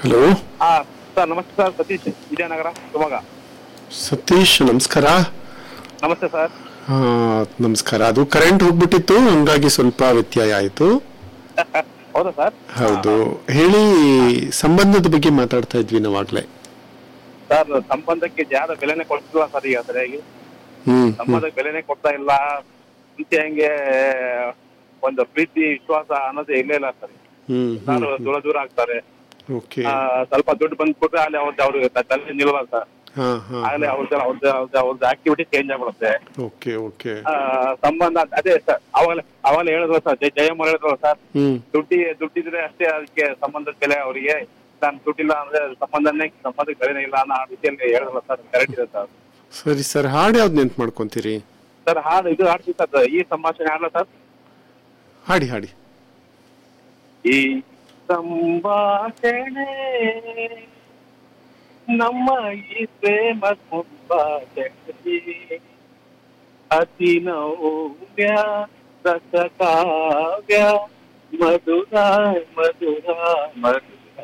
Hello ಹಾ sir ನಮಸ್ತೆ sir Satish Vijayanagar Shivamogga Satish ನಮಸ್ಕಾರ ನಮಸ್ತೆ ಸರ್ ಆ, ನಮಸ್ಕಾರ ಅದು ಕರೆಂಟ್ ಹೋಗ್ಬಿಟ್ಟಿತ್ತು ಹಂಗಾಗಿ ಸ್ವಲ್ಪ ವ್ಯತ್ಯಯ ಆಯ್ತು ಹೌದಾ ಸರ್ ಹೌದು ಹೇಳಿ ಸಂಬಂಧದ ಬಗ್ಗೆ ಮಾತಾಡ್ತಾ ಇದ್ವಿ ನಾವಾಗ್ಲೇ ಸರ್ ಸಂಬಂಧಕ್ಕೆ ಯಾರ ಬೆಲೆನೇ ಕೊಡ್ತಿಲ್ಲ ಸರ್ ಈಗ ಸರಿಯಾಗಿ ಹ್ಮ್ ಹ್ಮ್ ಸಂಬಂಧಕ್ಕೆ ಬೆಲೆನೇ ಕೊಡ್ತಾ ಇಲ್ಲ ಮುಂಚೆ ಹಂಗೆ ಒಂದು ಪ್ರೀತಿ ವಿಶ್ವಾಸ ಅನ್ನೋದೇ ಇಲ್ಲೇ ಇಲ್ಲ ಸರ್ ಹ್ಮ್ ನಾನು ದೂರ ದೂರ ಆಗ್ತಾರೆ ಓಕೆ ಆ, ಸ್ವಲ್ಪ ದುಡ್ಡು ಬಂದ್ಬಿಟ್ರೆ ಅಲ್ಲಿ ಅವ್ರದ್ದು ಅವ್ರಿಗೆ ತಲೆ ನಿಲ್ವಲ್ಲ ಸರ್ ಹಾ ಹಾ ಆಗಲೇ ಅವ್ರದ್ದು ಅವ್ರದ್ದು ಅವ್ರದ್ದು ಅವ್ರದ್ದು ಆಕ್ಟಿವಿಟಿ ಚೇಂಜ್ ಆಗ್ಬಿಡುತ್ತೆ ಓಕೆ ಓಕೆ ಆ, ಸಂಬಂಧ ಅದೇ ಸರ್ ಅವಾಗಲೇ ಅವಾಗಲೇ ಹೇಳಿದ್ರು ಸರ್ ಜಯ ಜಯಮ್ಮ ಹೇಳಿದ್ರು ಸರ್ ಹ್ಮ್ ದುಡ್ಡಿ ದುಡ್ಡಿದ್ರೆ ಅಷ್ಟೇ ಅದಕ್ಕೆ ಸಂಬಂಧದ ಬೆಲೆ ಅವರಿಗೆ ನಾನು ದುಡ್ಡಿಲ್ಲ ಅಂದ್ರೆ ಸಂಬಂಧನೇ ಸಂಬಂಧಕ್ಕೆ ಬೆಲೆನೇ ಇಲ್ಲ ಅನ್ನೋ ರೀತಿಯಲ್ಲಿ ಹೇಳಿದ್ರಲ್ಲ ಸರ್ ಕರೆಕ್ಟ್ ಇದೆ ಸರ್ ಸರಿ ಸರ್ ಹಾಡು ಯಾವ್ದು ನೆನ್ಪು ಮಾಡ್ಕೊಂತೀರಿ ಸರ್ ಹಾಡು ಇದು ಹಾಡ್ತೀವಿ ಸರ್ ಈ ಸಂಭಾಷಣೆ ಹಾಡ್ಲ ಸರ್ ಹಾಡಿ ಹಾಡಿ ಈ ಸಂಭಾಷಣೆ ನಮ್ಮ ಈ ಪ್ರೇಮ ಸಂಭಾಷಣೆ ಅತಿ ನವ್ಯ ರಸಕಾವ್ಯ ಮಧುರ ಮಧುರ ಮಧುರ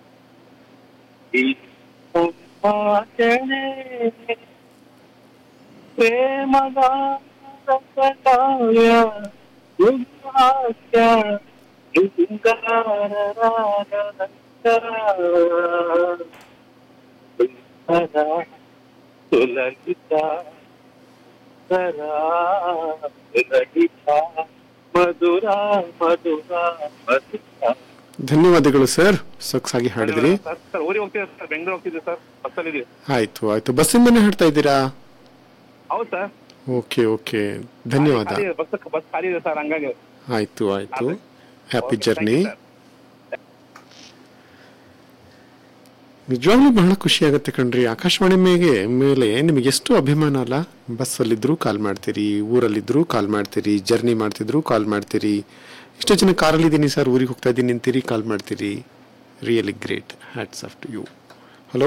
ಈ ಸಂಭಾಷಣೆ ಪ್ರೇಮದ ರಸಕಾವ್ಯ ಉಲ್ಲಾಸ ಸುಲಲಿತ ಸುಲಲಿತ ಮಧುರ ಮಧುರ ಮಧುರ ಧನ್ಯವಾದಗಳು ಸರ್ ಸೊಗಸಾಗಿ ಹಾಡಿದ್ರಿ ಸರ್ ಸರ್ ಊರಿಗೆ ಹೋಗ್ತಿದ್ದೆ ಸರ್ ಬೆಂಗಳೂರು ಹೋಗ್ತಿದ್ದೆ ಸರ್ ಬಸ್ಸಲ್ಲಿದ್ದೀವಿ ಆಯ್ತು ಆಯ್ತು ಬಸ್ಸಿಂದನೇ ಹಾಡ್ತಾ ಇದ್ದೀರಾ ಹೌದು ಸರ್ ಓಕೆ ಓಕೆ ಧನ್ಯವಾದ ಖಾಲಿ ಇದೆ, ಬಸ್ ಬಸ್ ಖಾಲಿ ಇದೆ ಸರ್ ಹಂಗಾಗಿ ಆಯ್ತು ಆಯ್ತು happy Okay, journey thank you, sir. ನಿಜವಾಗ್ಲೂ ಬಹಳ ಖುಷಿ ಆಗುತ್ತೆ ಕಣ್ರಿ ಆಕಾಶವಾಣಿ ಮೇಲೆ ಮೇಲೆ ನಿಮಗೆ ಎಷ್ಟು ಅಭಿಮಾನ ಅಲ್ಲ ಬಸ್ಸಲ್ಲಿದ್ದರೂ ಕಾಲ್ ಮಾಡ್ತೀರಿ ಊರಲ್ಲಿದ್ದರೂ ಕಾಲ್ ಮಾಡ್ತೀರಿ ಜರ್ನಿ ಮಾಡ್ತಿದ್ರು ಕಾಲ್ ಮಾಡ್ತೀರಿ ಇಷ್ಟು ಜನ ಕಾರಲ್ಲಿದ್ದೀನಿ ಸರ್ ಊರಿಗೆ ಹೋಗ್ತಾ ಇದ್ದೀನಿ ನಿಂತೀರಿ ಕಾಲ್ ಮಾಡ್ತೀರಿ really great hats off to you hello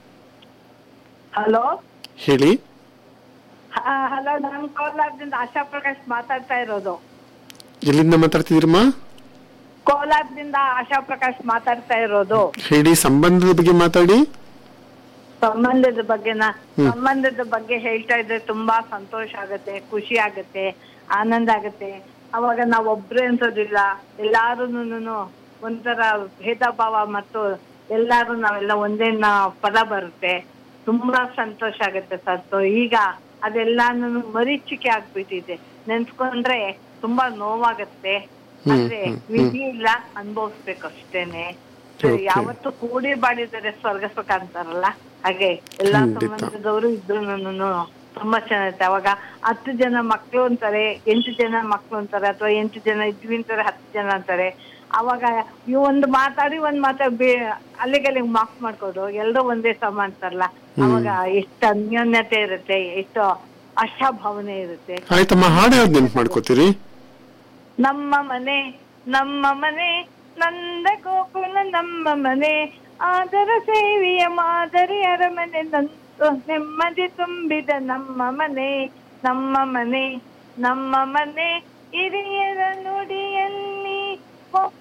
hello ಹೇಳಿ ಹಲೋ ನಾನು ಕೋಲಾರದಿಂದ ಆಶಾ ಪ್ರಕಾಶ್ ಮಾತಾಡ್ತಾ ಇರೋದು ಎಲ್ಲಿಂದ ಮಾತಾಡ್ತಿದ್ದೀರಮ್ಮ ಕೋಲಾರದಿಂದ ಆಶಾ ಪ್ರಕಾಶ್ ಮಾತಾಡ್ತಾ ಇರೋದು ಹೇಳಿ ಸಂಬಂಧದ ಬಗ್ಗೆ ಮಾತಾಡಿ ಸಂಬಂಧದ ಬಗ್ಗೆನ ಸಂಬಂಧದ ಬಗ್ಗೆ ಹೇಳ್ತಾ ಇದ್ರೆ ತುಂಬಾ ಸಂತೋಷ ಆಗತ್ತೆ ಖುಷಿ ಆಗತ್ತೆ ಆನಂದ ಆಗತ್ತೆ ಅವಾಗ ನಾವ್ ಒಬ್ರೇ ಅನ್ಸೋದಿಲ್ಲ ಎಲ್ಲಾರುನು ಒಂಥರ ಭೇದ ಭಾವ ಮತ್ತು ಎಲ್ಲಾರು ನಾವೆಲ್ಲ ಒಂದೇ ನ- ಪದ ಬರುತ್ತೆ ತುಂಬಾ ಸಂತೋಷ ಆಗತ್ತೆ ಸರ್ ಸೊ ಈಗ ಅದೆಲ್ಲಾನು ಮರೀಚಿಕೆ ಆಗ್ಬಿಟ್ಟಿದೆ ನೆನ್ಸ್ಕೊಂಡ್ರೆ ತುಂಬಾ ನೋವಾಗತ್ತೆ ಆದ್ರೆ ವಿಧಿ ಇಲ್ಲ ಅನ್ಭವಿಸ್ಬೇಕು ಅಷ್ಟೇನೆ Okay. ಯಾವತ್ತು ಕೂಡಿ ಬಾಳಿದರೆ ಸ್ವರ್ಗ ಸುಖ ಅಂತಾರಲ್ಲ ಹಾಗೆ ಎಲ್ಲಾ ಖಂಡಿತ. ಸಂಬಂಧದವರು ಇದ್ರು ತುಂಬಾ ಚೆನ್ನಾಗಿರುತ್ತೆ ಅವಾಗ ಹತ್ತು ಜನ ಮಕ್ಳು ಅಂತಾರೆ ಎಂಟು ಜನ ಮಕ್ಳು ಅಂತಾರೆ ಅಥವಾ ಎಂಟು ಜನ ಇದ್ವಿ ಅಂತಾರೆ ಹತ್ತು ಜನ ಅಂತಾರೆ ಅವಾಗ ಈ ಒಂದು ಮಾತಾಡಿ ಒಂದ್ ಮಾತಾ ಅಲ್ಲಿಗೆ ಅಲ್ಲಿಗೆ ಮಾಫ್ ಮಾಡ್ಕೋದು ಎಲ್ಲರೂ ಒಂದೇ ಸಮ ಅಂತಾರಲ್ಲ ಅವಾಗ ಎಷ್ಟು ಅನ್ಯೋನ್ಯತೆ ಇರುತ್ತೆ ಎಷ್ಟು ಆಶಾಭಾವನೆ ಇರುತ್ತೆ ಆಯ್ತಮ್ಮ ಹಾಡು ಯಾವ್ದು ನೆನ್ಪು ಮಾಡ್ಕೋತೀರಿ ನಮ್ಮ ಮನೆ ನಮ್ಮ ಮನೆ ನಂದ ಗೋಕುಲ ನಮ್ಮ ಮನೆ ಆದರ ಸೇವೆಯ ಮಾದರಿ ಅರಮನೆ ನಂದು ನೆಮ್ಮದಿ ತುಂಬಿದ ನಮ್ಮ ಮನೆ ನಮ್ಮ ಮನೆ ನಮ್ಮ ಮನೆ ಹಿರಿಯರ ನುಡಿಯಲ್ಲಿ ಒಬ್ಬ